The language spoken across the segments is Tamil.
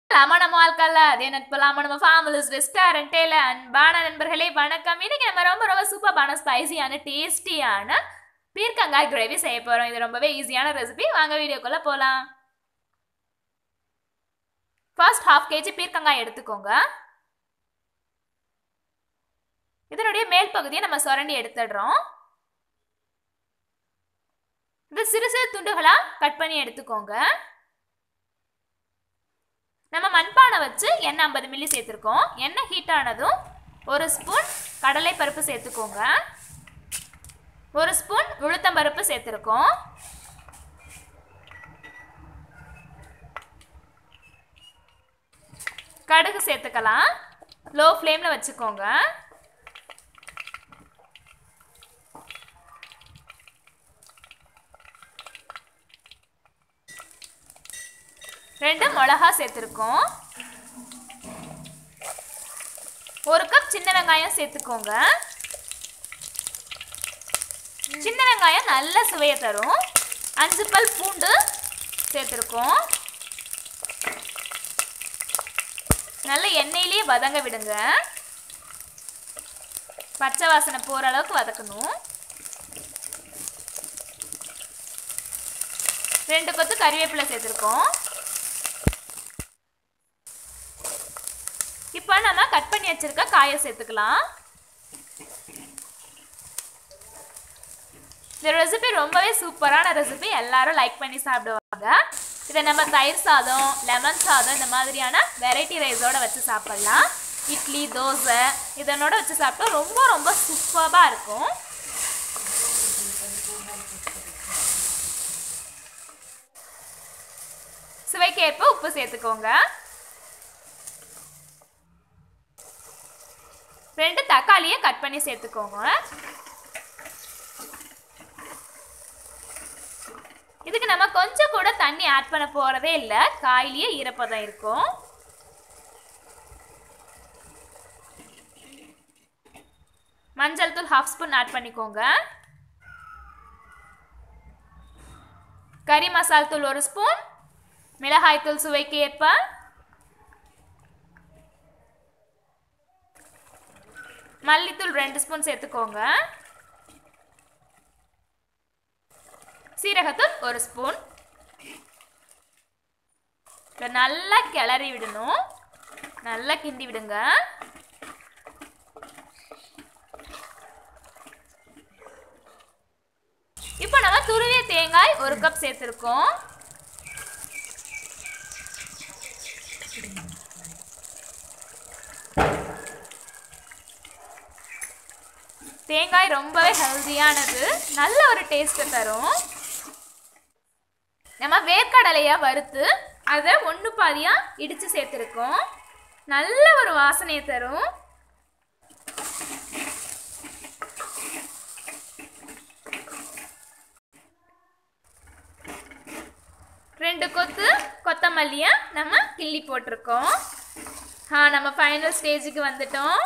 ஆமா நம்ம வாழ்க்கையில் அதே நட்பலாம நம்ம ஃபேமிலிஸ் ரெஸ்டாரண்ட்டில் அன்பான நண்பர்களே வணக்கம் இன்னைக்கு நம்ம ரொம்ப ரொம்ப சூப்பரான ஸ்பைசியான டேஸ்டியான பீர்க்கங்காய் கிரேவி செய்ய போகிறோம் இது ரொம்பவே ஈஸியான ரெசிபி வாங்க வீடியோக்குள்ளே போகலாம் ஃபர்ஸ்ட் ஹாஃப் கேஜி பீர்க்கங்காய் எடுத்துக்கோங்க இதனுடைய மேல் பகுதியை நம்ம சுரண்டி எடுத்துடுறோம் இது சிறு சிறு துண்டுகளாக கட் பண்ணி எடுத்துக்கோங்க நம்ம மண்பானை வச்சு எண்ணெய் ஐம்பது மில்லி சேர்த்துருக்கோம் எண்ணெய் ஹீட் ஆனதும் ஒரு ஸ்பூன் கடலை பருப்பு சேர்த்துக்கோங்க ஒரு ஸ்பூன் உளுத்தம் பருப்பு சேர்த்துருக்கோம் கடுகு சேர்த்துக்கலாம் லோ ஃப்ளேமில் வச்சுக்கோங்க ரெண்டு மிளகா சேர்த்துருக்கோம் ஒரு கப் சின்ன வெங்காயம் சேர்த்துக்கோங்க சின்ன வெங்காயம் நல்ல சுவையை தரும் அஞ்சு பல் பூண்டு சேர்த்துருக்கோம் நல்ல எண்ணெயிலேயே வதங்க விடுங்க பச்சை வாசனை போகிற அளவுக்கு வதக்கணும் ரெண்டு கொத்து கறிவேப்பிலை சேர்த்துருக்கோம் இப்போ நம்ம கட் பண்ணி வச்சிருக்க காயை சேர்த்துக்கலாம் இந்த ரெசிபி ரொம்பவே சூப்பரான ரெசிபி எல்லாரும் லைக் பண்ணி சாப்பிடுவாங்க இதை நம்ம தயிர் சாதம் லெமன் சாதம் இந்த மாதிரியான வெரைட்டி ரைஸோட வச்சு சாப்பிட்லாம் இட்லி தோசை இதனோட வச்சு சாப்பிட்டா ரொம்ப ரொம்ப சூப்பராக இருக்கும் சுவைக்கேற்ப உப்பு சேர்த்துக்கோங்க ரெண்டு தக்காளியை கட் பண்ணி சேர்த்துக்கோங்க இதுக்கு நம்ம கொஞ்சம் கூட தண்ணி ஆட் பண்ண போறதே இல்லை காயிலேயே ஈரப்பதம் இருக்கும் மஞ்சள் தூள் ஹாஃப் ஸ்பூன் ஆட் பண்ணிக்கோங்க கறி மசால் தூள் ஒரு ஸ்பூன் மிளகாய் தூள் சுவைக்கு ஏற்ப மல்லித்தூள் ரெண்டு ஸ்பூன் சேர்த்துக்கோங்க சீரகத்தூள் ஒரு ஸ்பூன் இதை நல்லா கிளறி விடணும் நல்லா கிண்டி விடுங்க இப்போ நம்ம துருவிய தேங்காய் ஒரு கப் சேர்த்துருக்கோம் தேங்காய் ரொம்பவே ஹெல்தியானது நல்ல ஒரு டேஸ்ட்டை தரும் நம்ம வேர்க்கடலையாக வறுத்து அதை ஒன்று பாதியாக இடித்து சேர்த்துருக்கோம் நல்ல ஒரு வாசனையை தரும் ரெண்டு கொத்து கொத்தமல்லியை நம்ம கிள்ளி போட்டிருக்கோம் ஆ நம்ம ஃபைனல் ஸ்டேஜுக்கு வந்துட்டோம்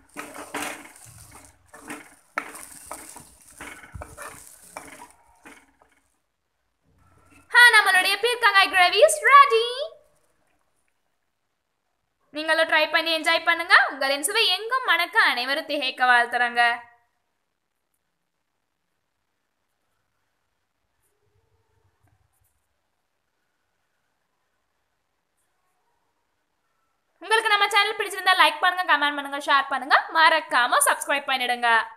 நம்மளுடைய பீர்க்கங்காய் கிரேவி இஸ் ரெடி நீங்களும் ட்ரை பண்ணி என்ஜாய் பண்ணுங்க உங்களின் சுவை எங்கும் மணக்க அனைவரும் திகைக்க வாழ்த்துறாங்க உங்களுக்கு நம்ம சேனல் பிடிச்சிருந்தா லைக் பண்ணுங்க கமெண்ட் பண்ணுங்க ஷேர் பண்ணுங்க மறக்காம சப்ஸ்கிரைப் பண்ணிடுங்க